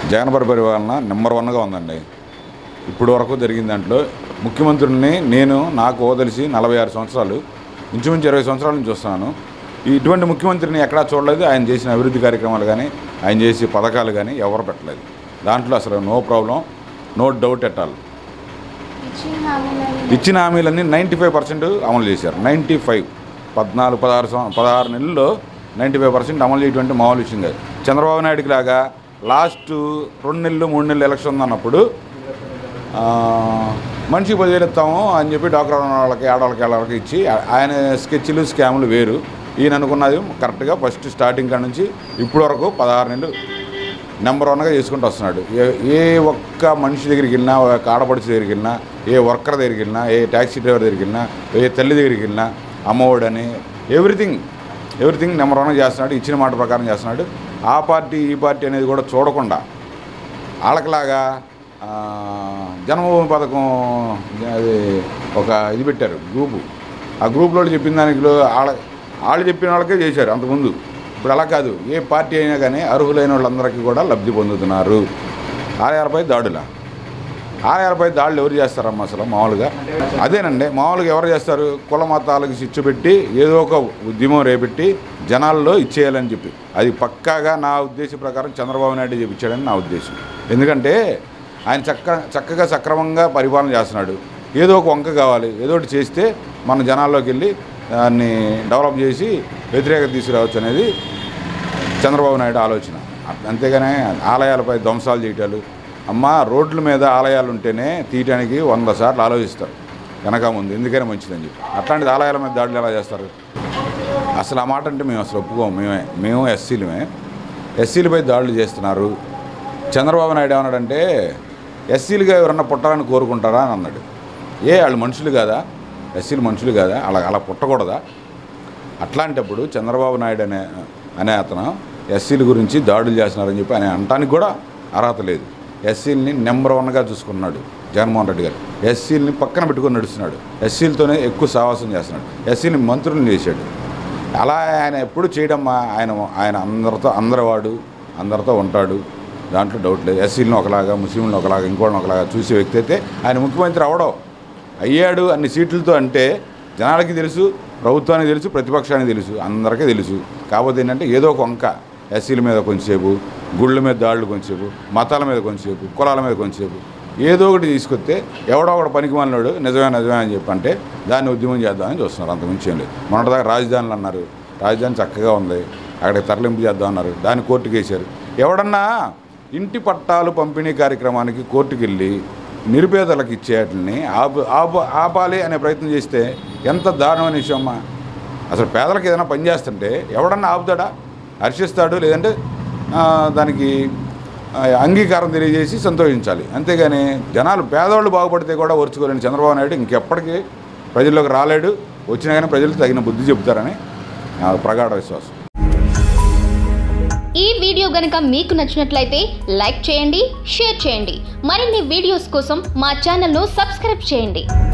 జగన్ పరిపాలన నెంబర్ వన్గా ఉందండి ఇప్పుడు వరకు జరిగిన దాంట్లో ముఖ్యమంత్రుల్ని నేను నాకు ఓ తెలిసి నలభై ఆరు సంవత్సరాలు ఇంచుమించు ఇరవై సంవత్సరాల నుంచి చూస్తున్నాను ఇటువంటి ముఖ్యమంత్రిని ఎక్కడా చూడలేదు ఆయన చేసిన అభివృద్ధి కార్యక్రమాలు కానీ ఆయన చేసే పథకాలు కానీ ఎవరు పెట్టలేదు దాంట్లో అసలు no problem no doubt at all ఇచ్చిన హామీలను ఇచ్చిన హామీలన్నీ నైంటీ ఫైవ్ పర్సెంట్ అమలు చేశారు నైంటీ ఫైవ్ పద్నాలుగు పదహారు సం- పదహారు నెలల్లో నైంటీ ఫైవ్ పర్సెంట్ అమలు చేయటువంటి మామూలు విషయం కాదు చంద్రబాబు నాయుడుకి లాగా లాస్ట్ రెండు నెలలు మూడు నెలలు ఎలక్షన్ ఉందన్నప్పుడు ఆ, మనిషికి పదివేలు ఇస్తాము అని చెప్పి డాక్టర్ ఉన్న వాళ్ళకి ఆడవాళ్ళకి ఆడవాళ్ళకి ఇచ్చి ఆ- ఆయన స్కెచ్లు స్కాములు వేరు ఈయన అనుకున్నది కరెక్ట్గా ఫస్ట్ స్టార్టింగ్ కాడ నుంచి ఇప్పటి వరకు పదహారు నెలలు నెంబర్ వన్గా చేసుకుంటూ వస్తున్నాడు ఏ ఏ ఒక్క మనిషి దగ్గరికి వెళ్ళినా ఒక ఆడపడిచి దగ్గరికి వెళ్ళినా ఏ వర్కర్ దగ్గరికి వెళ్ళినా ఏ ట్యాక్సీ డ్రైవర్ దగ్గరికి వెళ్ళినా ఏ తల్లి దగ్గరికి వెళ్ళినా అమ్మఒడని ఎవ్రీథింగ్ ఎవ్రీథింగ్ నెంబర్ వన్గా చేస్తున్నాడు ఇచ్చిన మాట ప్రకారం చేస్తున్నాడు ఆ పార్టీ ఈ పార్టీ అనేది కూడా చూడకుండా వాళ్ళకిలాగా ఆ, జన్మభూమి పథకం అది ఒక ఇది పెట్టారు గ్రూపు ఆ గ్రూప్లో చెప్పిన దానికి వాళ్ళ వాళ్ళు చెప్పిన వాళ్ళకే చేశారు అంతకుముందు ఇప్పుడు అలా కాదు ఏ పార్టీ అయినా కానీ అర్హులైన వాళ్ళందరికీ కూడా లబ్ధి పొందుతున్నారు ఆలయాలపై దాడుల ఆలయాలపై దాడులు ఎవరు చేస్తారమ్మా అసలు మామూలుగా అదేనండి మామూలుగా ఎవరు చేస్తారు కుల మతాలకు చిచ్చు పెట్టి ఏదో ఒక ఉద్యమం రేపెట్టి జనాల్లో ఇచ్చేయాలని చెప్పి అది పక్కాగా నా ఉద్దేశ ప్రకారం చంద్రబాబు నాయుడు చెప్పించాడని నా ఉద్దేశం ఎందుకంటే ఆయన చక్క చక్కగా సక్రమంగా పరిపాలన చేస్తున్నాడు ఏదో ఒక వంక కావాలి ఏదో ఒకటి చేస్తే మన జనాల్లోకి వెళ్ళి దాన్ని డెవలప్ చేసి వ్యతిరేకత తీసుకురావచ్చు అనేది చంద్రబాబు నాయుడు ఆలోచన అంతేగానే ఆలయాలపై ధ్వంసాలు చేయటాలు అమ్మ రోడ్ల మీద ఆలయాలు ఉంటేనే తీయటానికి వంద సార్లు ఆలోచిస్తారు వెనక ముందు ఎందుకైనా మంచిదని చెప్పి అట్లాంటిది ఆలయాల మీద దాడులు ఎలా చేస్తారు అసలు ఆ మాట అంటే మేము అసలు ఒప్పుకోము మేమే మేము ఎస్సీలమే ఎస్సీలపై దాడులు చేస్తున్నారు చంద్రబాబు నాయుడు ఏమన్నాడంటే ఎస్సీలుగా ఎవరన్నా పుట్టాలని కోరుకుంటారా అని అన్నాడు ఏ వాళ్ళు మనుషులు కాదా ఎస్సీలు మనుషులు కాదా అలా అలా పుట్టకూడదా అట్లాంటప్పుడు చంద్రబాబు నాయుడు అనే అనే అతను ఎస్సీల గురించి దాడులు చేస్తున్నారని చెప్పి ఆయన అనటానికి కూడా అర్హత లేదు ఎస్సీలని నెంబర్ వన్గా చూసుకున్నాడు జగన్మోహన్ రెడ్డి గారు ఎస్సీలని పక్కన పెట్టుకొని నడుస్తున్నాడు ఎస్సీలతోనే ఎక్కువ సావాసం చేస్తున్నాడు ఎస్సీని మంత్రులను చేశాడు అలా ఆయన ఎప్పుడు చేయడం ఆయన ఆయన అందరితో అందరివాడు అందరితో ఉంటాడు దాంట్లో డౌట్ లేదు ఎస్సీలను ఒకలాగా ముస్లింలను ఒకలాగా ఇంకోళ్ళని ఒకలాగా చూసే వ్యక్తి అయితే ఆయన ముఖ్యమంత్రి అవడం అయ్యాడు అన్ని సీట్లతో అంటే జనాలకి తెలుసు ప్రభుత్వానికి తెలుసు ప్రతిపక్షానికి తెలుసు అందరికీ తెలుసు కాకపోతే ఏంటంటే ఏదో ఒక వంక ఎస్సీల మీద కొంచెంసేపు గుళ్ళ మీద దాడులు కొంచెంసేపు మతాల మీద కొంచెంసేపు కులాల మీద కొంచెంసేపు ఏదో ఒకటి తీసుకొస్తే ఎవడో ఒకటి పనికి మాలినాడు నిజమే నిజమే అని చెప్పి అంటే దాన్ని ఉద్యమం చేద్దామని చూస్తున్నారు అంతకుమించి ఏం లేదు మొన్నటిదాకా రాజధానులు అన్నారు రాజధాని చక్కగా ఉంది అక్కడికి తరలింపు చేద్దాం అన్నారు దాన్ని కోర్టుకు వేశారు ఎవడన్నా ఇంటి పట్టాలు పంపిణీ కార్యక్రమానికి కోర్టుకు వెళ్ళి నిరుపేదలకు ఇచ్చేటిని ఆపు ఆపు ఆపాలి అనే ప్రయత్నం చేస్తే ఎంత దారుణమైన విషయం అమ్మా అసలు పేదలకు ఏదైనా పని చేస్తుంటే ఎవడన్నా ఆపుతాడా హర్షిస్తాడు లేదంటే ఆ, దానికి ఆ, అంగీకారం తెలియజేసి సంతోషించాలి అంతేగాని జనాలు పేదవాళ్ళు బాగుపడితే కూడా ఓర్చుకోలేని చంద్రబాబు నాయుడు ఇంకెప్పటికీ ప్రజల్లోకి రాలేడు వచ్చినా కానీ ప్రజలు తగిన బుద్ధి చెబుతారని నా ప్రగాఢ విశ్వాసం ఈ వీడియో గనుక మీకు నచ్చినట్లయితే లైక్ చేయండి షేర్ చేయండి మరిన్ని వీడియోస్ కోసం మా ఛానల్ను సబ్స్క్రైబ్ చేయండి